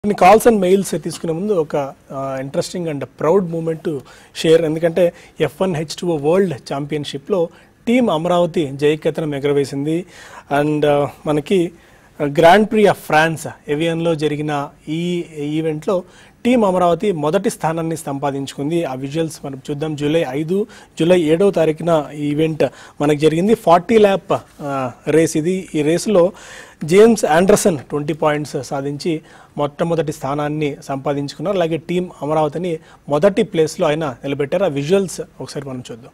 కొన్ని calls and mails తీసుకునే ముందు ఒక interesting and proud moment share ఎందుకంటే F one H two world ఛాంపియన్షిప్లో టీం అమరావతి జయకేతనం ఎగరవేసింది అండ్ మనకి గ్రాండ్ ప్రీ ఆఫ్ ఫ్రాన్స్ ఎవియన్లో జరిగిన ఈ ఈవెంట్లో టీం అమరావతి మొదటి స్థానాన్ని సంపాదించుకుంది ఆ విజువల్స్ మనం చూద్దాం జూలై ఐదు జూలై ఏడవ తారీఖున ఈ ఈవెంట్ మనకు జరిగింది ఫార్టీ ల్యాప్ రేస్ ఇది ఈ రేసులో జేమ్స్ ఆండర్సన్ ట్వంటీ పాయింట్స్ సాధించి మొట్టమొదటి స్థానాన్ని సంపాదించుకున్నారు అలాగే టీం అమరావతిని మొదటి ప్లేస్లో ఆయన నిలబెట్టారు ఆ విజువల్స్ ఒకసారి మనం చూద్దాం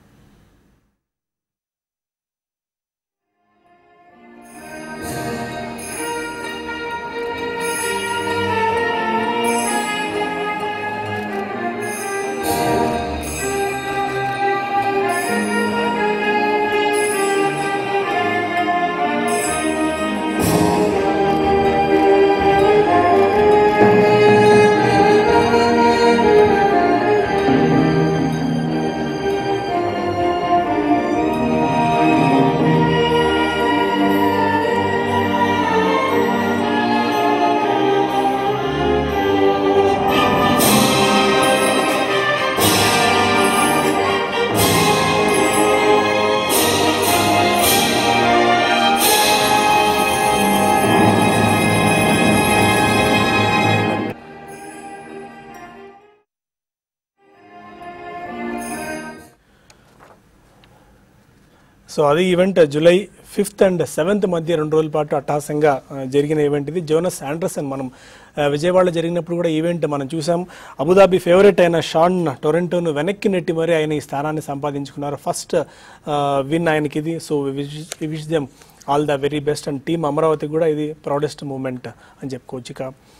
సో అది event July fifth and seventh మధ్య రెండు రోజుల పాటు అట్టహాసంగా ఆ, జరిగిన ఈవెంట్ ఇది జోనస్ ఆండర్సన్ మనం ఆ, విజయవాడలో జరిగినప్పుడు కూడా ఈవెంట్ మనం చూసాం అబుదాబి ఫేవరెట్ అయిన షాన్ టొరంటోను వెనక్కి నెట్టి మరి ఆయన ఈ స్థానాన్ని సంపాదించుకున్నారు ఫస్ట్ విన్ ఆయనకి ఇది so wish them all the very best and team Amaravati కూడా ఇది ప్రౌడెస్ట్ మూమెంట్ అని చెప్పుకోవచ్చు ఇక